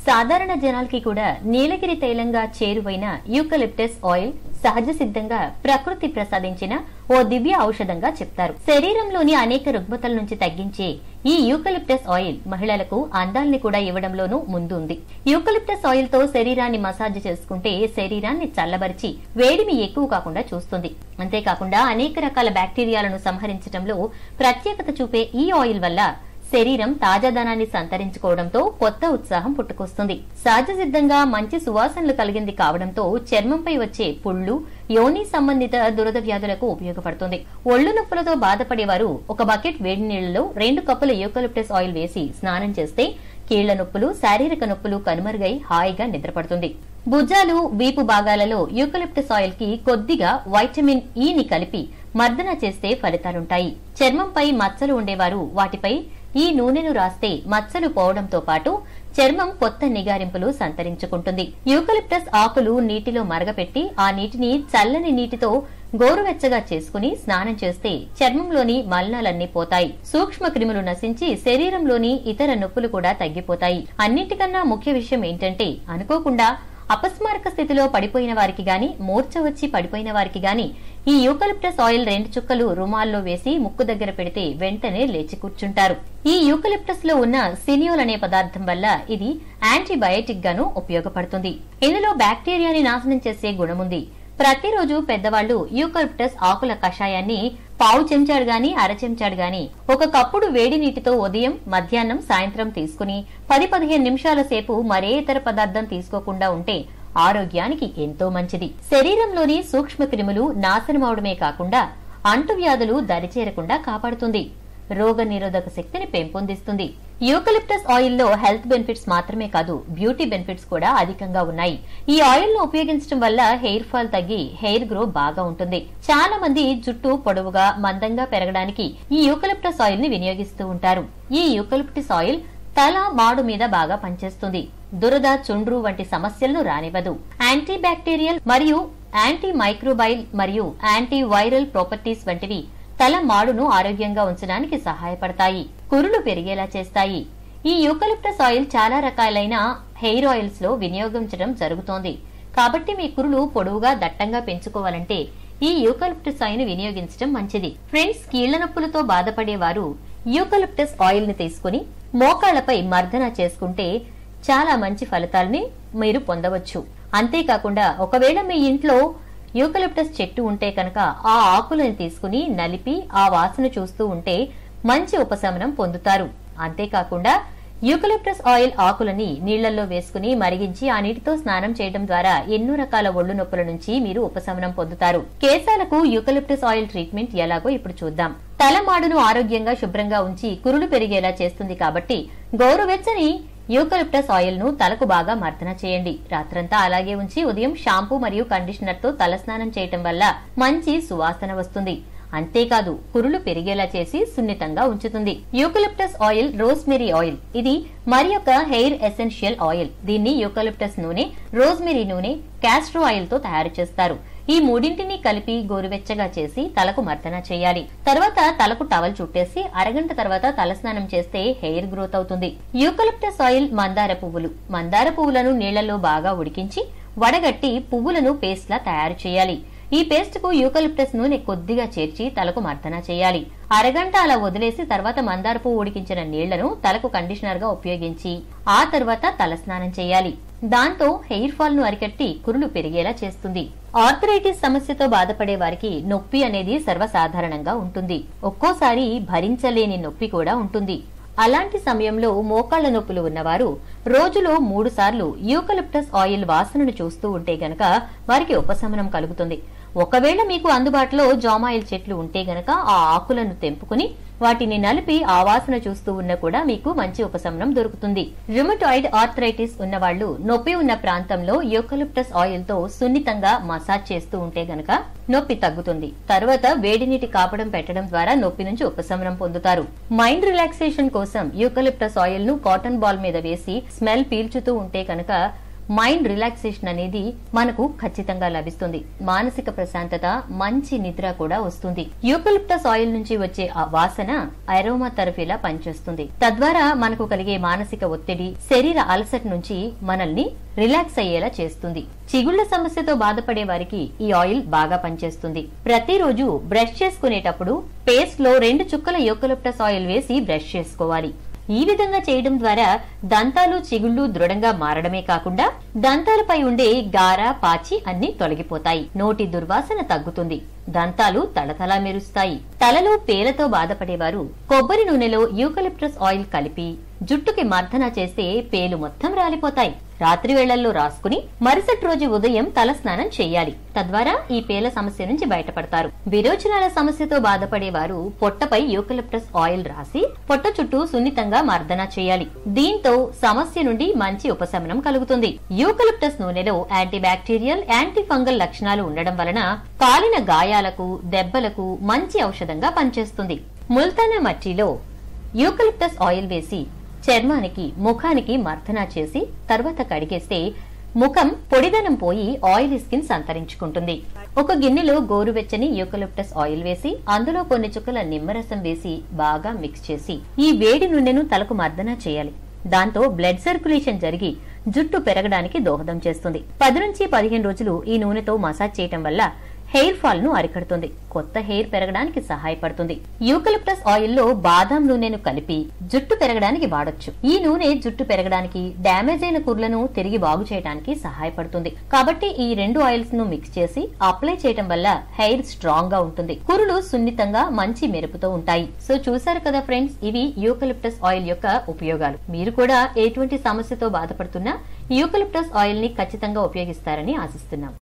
సాధారణ జనాలకి కూడా నీలగిరి తైలంగా చేరువైన యూకలిప్టస్ ఆయిల్ సహజ సిద్ధంగా ప్రకృతి ప్రసాదించిన ఓ దివ్య ఔషధంగా చెప్తారు శరీరంలోని అనేక రుగ్మతల నుంచి తగ్గించే ఈ యూకలిప్టస్ ఆయిల్ మహిళలకు అందాల్ని కూడా ఇవ్వడంలోనూ ముందుంది యూకలిప్టస్ ఆయిల్ తో శరీరాన్ని మసాజ్ చేసుకుంటే శరీరాన్ని చల్లబరిచి వేడిమి ఎక్కువ కాకుండా చూస్తుంది అంతేకాకుండా అనేక రకాల బ్యాక్టీరియాలను సంహరించడంలో ప్రత్యేకత చూపే ఈ ఆయిల్ వల్ల శరీరం తాజాదనాన్ని సంతరించుకోవడంతో కొత్త ఉత్సాహం పుట్టుకొస్తుంది సహజ సిద్ధంగా మంచి సువాసనలు కలిగింది కావడంతో చర్మంపై వచ్చే పుళ్ళు యోని సంబంధిత దురద వ్యాధులకు ఉపయోగపడుతుంది ఒళ్ళు నొప్పులతో బాధపడేవారు ఒక బకెట్ వేడి నీళ్లలో రెండు కప్పుల యూకలిప్టస్ ఆయిల్ వేసి స్నానం చేస్తే కీళ్ల నొప్పులు శారీరక నొప్పులు కనుమరుగై హాయిగా నిద్రపడుతుంది భుజాలు వీపు భాగాలలో యూకలిప్టస్ ఆయిల్ కి కొద్దిగా వైటమిన్ ఈ ని కలిపి మర్దన చేస్తే ఫలితాలుంటాయి చర్మంపై మచ్చలు ఉండేవారు వాటిపై ఈ నూనెను రాస్తే మచ్చలు పోవడంతో పాటు చర్మం కొత్త నిగారింపులు సంతరించుకుంటుంది యూకలిప్టస్ ఆకులు నీటిలో మరగపెట్టి ఆ నీటిని చల్లని నీటితో గోరువెచ్చగా చేసుకుని స్నానం చేస్తే చర్మంలోని మలినాలన్నీ పోతాయి సూక్ష్మ క్రిములు నశించి శరీరంలోని ఇతర నొప్పులు కూడా తగ్గిపోతాయి అన్నింటికన్నా ముఖ్య విషయం ఏంటంటే అనుకోకుండా అపస్మారక స్థితిలో పడిపోయిన వారికి గాని మూర్ఛ వచ్చి పడిపోయిన వారికి గాని ఈ యూకలిప్టస్ ఆయిల్ రెండు చుక్కలు రుమాల్లో వేసి ముక్కు దగ్గర పెడితే వెంటనే లేచి కూర్చుంటారు ఈ యూకలిప్టస్ లో ఉన్న సినియోల్ అనే పదార్థం వల్ల ఇది యాంటీబయాటిక్ గాను ఉపయోగపడుతుంది ఇందులో బ్యాక్టీరియాని నాశనం చేసే గుణముంది ప్రతిరోజు పెద్దవాళ్లు యూకలిప్టస్ ఆకుల కషాయాన్ని పావు చెంచాడు గాని అర చెంచాడు గాని ఒక కప్పుడు వేడి నీటితో ఉదయం మధ్యాహ్నం సాయంత్రం తీసుకుని పది పదిహేను నిమిషాల సేపు మరే ఇతర పదార్థం తీసుకోకుండా ఉంటే ఆరోగ్యానికి ఎంతో మంచిది శరీరంలోని సూక్ష్మ క్రిములు నాశనమవడమే కాకుండా అంటువ్యాధులు దరిచేరకుండా కాపాడుతుంది రోగ నిరోధక శక్తిని పెంపొందిస్తుంది యూకలిప్టస్ ఆయిల్ లో హెల్త్ బెనిఫిట్స్ మాత్రమే కాదు బ్యూటీ బెనిఫిట్స్ కూడా అధికంగా ఉన్నాయి ఈ ఆయిల్ ను ఉపయోగించడం వల్ల హెయిర్ ఫాల్ తగ్గి హెయిర్ గ్రో బాగా ఉంటుంది చాలా మంది జుట్టు పొడవుగా మందంగా పెరగడానికి ఈ యూకలిప్టస్ ఆయిల్ ని వినియోగిస్తూ ఉంటారు ఈ యూకలిప్టస్ ఆయిల్ తల మాడు మీద బాగా పనిచేస్తుంది దురద చుండ్రు వంటి సమస్యలను రానివ్వదు యాంటీ బ్యాక్టీరియల్ మరియు యాంటీ మైక్రోబైల్ మరియు యాంటీ వైరల్ ప్రాపర్టీస్ వంటివి తల మాడును ఆరోగ్యంగా ఉంచడానికి సహాయపడతాయి కురులు పెరిగేలా చేస్తాయి ఈ యూకలిప్టస్ ఆయిల్ చాలా రకాలైన హెయిర్ ఆయిల్స్ లో వినియోగించడం జరుగుతోంది కాబట్టి మీ కురులు పొడవుగా దట్టంగా పెంచుకోవాలంటే ఈ యూకలిప్టస్ ఆయిల్ ని వినియోగించడం మంచిది ఫ్రెండ్స్ కీళ్ల నొప్పులతో బాధపడేవారు యూకలిప్టస్ ఆయిల్ ని తీసుకుని మోకాళ్లపై మర్దన చేసుకుంటే చాలా మంచి ఫలితాల్ని మీరు పొందవచ్చు అంతేకాకుండా ఒకవేళ మీ ఇంట్లో యూకలిప్టస్ చెట్టు ఉంటే కనుక ఆ ఆకులను తీసుకుని నలిపి ఆ వాసన చూస్తూ ఉంటే మంచి ఉపశమనం పొందుతారు అంతేకాకుండా యూకలిప్టస్ ఆయిల్ ఆకులని నీళ్లలో వేసుకుని మరిగించి ఆ నీటితో స్నానం చేయడం ద్వారా ఎన్నో రకాల ఒళ్ళు నొప్పుల నుంచి మీరు ఉపశమనం పొందుతారు కేశాలకు యూకలిప్టస్ ఆయిల్ ట్రీట్మెంట్ ఎలాగో ఇప్పుడు చూద్దాం తలమాడును ఆరోగ్యంగా శుభ్రంగా ఉంచి కురులు పెరిగేలా చేస్తుంది కాబట్టి గోరువెచ్చని యూకలిప్టస్ ఆయిల్ ను తలకు బాగా మర్దన చేయండి రాత్రంతా అలాగే ఉంచి ఉదయం షాంపూ మరియు కండిషనర్ తో తలస్నానం చేయటం వల్ల మంచి సువాసన వస్తుంది అంతేకాదు కురులు పెరిగేలా చేసి సున్నితంగా ఉంచుతుంది యూకలిప్టస్ ఆయిల్ రోస్మెరీ ఆయిల్ ఇది మరి ఒక హెయిర్ ఎసెన్షియల్ ఆయిల్ దీన్ని యూకలిప్టస్ నూనె రోస్మెరీ నూనె క్యాస్ట్రో ఆయిల్ తో తయారు చేస్తారు ఈ మూడింటిని కలిపి గోరువెచ్చగా చేసి తలకు మర్దన చేయాలి తర్వాత తలకు టవల్ చుట్టేసి అరగంట తర్వాత తలస్నానం చేస్తే హెయిర్ గ్రోత్ అవుతుంది యూకలిప్టస్ ఆయిల్ మందార పువ్వులు మందార పువ్వులను నీళ్లలో బాగా ఉడికించి వడగట్టి పువ్వులను పేస్ట్ లా తయారు చేయాలి ఈ పేస్ట్ కు యూకలిప్టస్ నూనె కొద్దిగా చేర్చి తలకు మర్దన చేయాలి అరగంట అలా వదిలేసి తర్వాత మందార పువ్వు ఉడికించిన నీళ్లను తలకు కండిషనర్ గా ఉపయోగించి ఆ తర్వాత తలస్నానం చేయాలి దాంతో హెయిర్ ఫాల్ ను అరికట్టి కురులు పెరిగేలా చేస్తుంది ఆర్థరైటిస్ సమస్యతో బాధపడే వారికి నొప్పి అనేది సర్వసాధారణంగా ఉంటుంది ఒక్కోసారి భరించలేని నొప్పి కూడా ఉంటుంది అలాంటి సమయంలో మోకాళ్ల నొప్పులు ఉన్నవారు రోజులో మూడు సార్లు యూకలిప్టస్ ఆయిల్ వాసనను చూస్తూ ఉంటే గనక వారికి ఉపశమనం కలుగుతుంది ఒకవేళ మీకు అందుబాటులో జామాయిల్ చెట్లు ఉంటే గనక ఆ ఆకులను తెంపుకుని వాటిని నలిపి ఆ వాసన చూస్తూ ఉన్నా కూడా మీకు మంచి ఉపశమనం దొరుకుతుంది రిమటాయిడ్ ఆర్థరైటిస్ ఉన్నవాళ్లు నొప్పి ఉన్న ప్రాంతంలో యూకలిప్టస్ ఆయిల్ తో సున్నితంగా మసాజ్ చేస్తూ ఉంటే గనక నొప్పి తగ్గుతుంది తర్వాత వేడి నీటి కాపడం పెట్టడం ద్వారా నొప్పి నుంచి ఉపశమనం పొందుతారు మైండ్ రిలాక్సేషన్ కోసం యూకలిప్టస్ ఆయిల్ ను కాటన్ బాల్ మీద వేసి స్మెల్ పీల్చుతూ ఉంటే కనుక మైండ్ రిలాక్సేషన్ అనేది మనకు ఖచ్చితంగా లభిస్తుంది మానసిక ప్రశాంతత మంచి నిద్ర కూడా వస్తుంది యూకలిప్టస్ ఆయిల్ నుంచి వచ్చే ఆ వాసన అరోమా థెరపీలా పనిచేస్తుంది తద్వారా మనకు కలిగే మానసిక ఒత్తిడి శరీర అలసట నుంచి మనల్ని రిలాక్స్ అయ్యేలా చేస్తుంది చిగుళ్ల సమస్యతో బాధపడే వారికి ఈ ఆయిల్ బాగా పనిచేస్తుంది ప్రతిరోజు బ్రష్ చేసుకునేటప్పుడు పేస్ట్ లో రెండు చుక్కల యూకలిప్టస్ ఆయిల్ వేసి బ్రష్ చేసుకోవాలి ఈ విధంగా చేయడం ద్వారా దంతాలు చిగుళ్ళు దృఢంగా మారడమే కాకుండా దంతాలపై ఉండే గార పాచి అన్ని తొలగిపోతాయి నోటి దుర్వాసన తగ్గుతుంది దంతాలు తళతళ మెరుస్తాయి తలలో పేలతో బాధపడేవారు కొబ్బరి నూనెలో యూకలిప్టస్ ఆయిల్ కలిపి జుట్టుకి మర్దన చేస్తే పేలు మొత్తం రాలిపోతాయి రాత్రి వేళల్లో రాసుకుని మరుసటి రోజు ఉదయం తల స్నానం చేయాలి తద్వారా ఈ పేల సమస్య నుంచి బయటపడతారు విరోచనాల సమస్యతో బాధపడేవారు పొట్టపై యూకలిప్టస్ ఆయిల్ రాసి పొట్ట చుట్టూ సున్నితంగా మర్దన చేయాలి దీంతో సమస్య నుండి మంచి ఉపశమనం కలుగుతుంది యూకలిప్టస్ నూనెలో యాంటీ బ్యాక్టీరియల్ యాంటీ ఫంగల్ లక్షణాలు ఉండడం వలన కాలిన గాయాలకు దెబ్బలకు మంచి ఔషధంగా పనిచేస్తుంది ముల్తానా మట్టిలో యూకలిప్టస్ ఆయిల్ వేసి చర్మానికి ముఖానికి మర్దన చేసి తర్వాత కడిగేస్తే ముఖం పొడిదనం పోయి ఆయిల్ స్కిన్ సంతరించుకుంటుంది ఒక గిన్నెలో గోరువెచ్చని యూకలిప్టస్ ఆయిల్ వేసి అందులో కొన్ని చుక్కల నిమ్మరసం వేసి బాగా మిక్స్ చేసి ఈ వేడి నూనెను తలకు మర్దన చేయాలి దాంతో బ్లడ్ సర్క్యులేషన్ జరిగి జుట్టు పెరగడానికి దోహదం చేస్తుంది పది నుంచి పదిహేను రోజులు ఈ నూనెతో మసాజ్ చేయటం వల్ల హెయిర్ ఫాల్ ను అరికడుతుంది కొత్త హెయిర్ పెరగడానికి సహాయపడుతుంది యూకలిప్టస్ ఆయిల్ లో బాదాం నూనెను కలిపి జుట్టు పెరగడానికి వాడొచ్చు ఈ నూనె జుట్టు పెరగడానికి డ్యామేజ్ అయిన కుర్లను తిరిగి బాగు చేయడానికి సహాయపడుతుంది కాబట్టి ఈ రెండు ఆయిల్స్ ను మిక్స్ చేసి అప్లై చేయడం వల్ల హెయిర్ స్ట్రాంగ్ గా ఉంటుంది కురులు సున్నితంగా మంచి మెరుపుతో ఉంటాయి సో చూసారు కదా ఫ్రెండ్స్ ఇవి యూకలిప్టస్ ఆయిల్ యొక్క ఉపయోగాలు మీరు కూడా ఎటువంటి సమస్యతో బాధపడుతున్నా యూకలిప్టస్ ఆయిల్ ని ఖచ్చితంగా ఉపయోగిస్తారని ఆశిస్తున్నాం